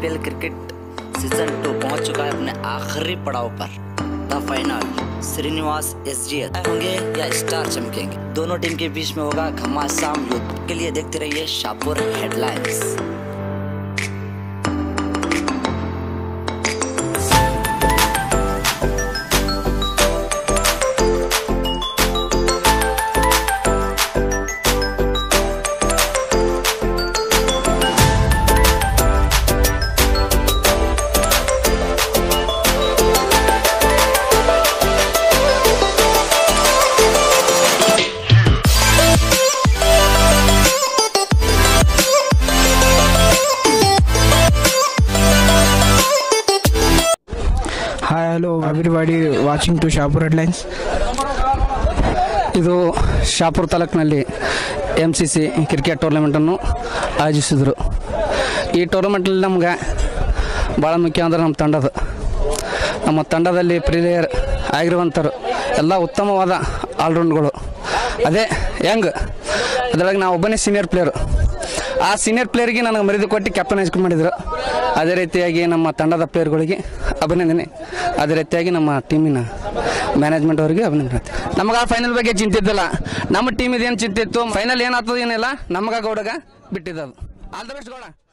IPL cricket season two पहुंच चुका है अपने आखिरी पड़ाव पर द फाइनल श्रीनिवास एस होंगे या स्टार चमकेंगे दोनों टीम के बीच में होगा घमासान युद्ध के लिए देखते रहिए Shahpur headlines hi hello everybody watching to Shahpur headlines ಇದು ಶಾಪುರ ತಾಲೂಕಿನಲ್ಲಿ ಎಮ್ ಸಿ ಸಿ ಕ್ರಿಕೆಟ್ ಟೂರ್ನಮೆಂಟನ್ನು ಆಯೋಜಿಸಿದರು ಈ ಟೂರ್ನಮೆಂಟಲ್ಲಿ ನಮ್ಗೆ ಭಾಳ ಮುಖ್ಯ ಅಂದ್ರೆ ನಮ್ಮ ತಂಡದ ನಮ್ಮ ತಂಡದಲ್ಲಿ ಪ್ಲೇಯರ್ ಆಗಿರುವಂಥರು ಎಲ್ಲ ಉತ್ತಮವಾದ ಆಲ್ರೌಂಡ್ಗಳು ಅದೇ ಹೆಂಗ್ ಅದರೊಳಗೆ ನಾವು ಒಬ್ಬನೇ ಸೀನಿಯರ್ ಪ್ಲೇಯರು ಆ ಸೀನಿಯರ್ ಪ್ಲೇಯರ್ಗೆ ನನಗೆ ಮರಿದು ಕೊಟ್ಟು ಕ್ಯಾಪ್ಟನ್ ಹೈಸ್ಕೂಲ್ ಮಾಡಿದರು ಅದೇ ರೀತಿಯಾಗಿ ನಮ್ಮ ತಂಡದ ಪ್ಲೇಯರ್ಗಳಿಗೆ ಅಭಿನಂದನೆ ಅದೇ ರೀತಿಯಾಗಿ ನಮ್ಮ ಟೀಮಿನ ಮ್ಯಾನೇಜ್ಮೆಂಟ್ ಅವರಿಗೆ ಅಭಿನಂದನೆ ನಮಗೆ ಆ ಫೈನಲ್ ಬಗ್ಗೆ ಚಿಂತೆ ಇದ್ದಿಲ್ಲ ನಮ್ಮ ಟೀಮ್ ಇದೇನು ಚಿಂತೆ ಇತ್ತು ಫೈನಲ್ ಏನಾಗ್ತದೆ ಏನಿಲ್ಲ ನಮಗ ಗೌಡಗ ಬಿಟ್ಟಿದ್ದದು ಆಲ್ ದ ಬೆಸ್ಟ್ ಗೌಡ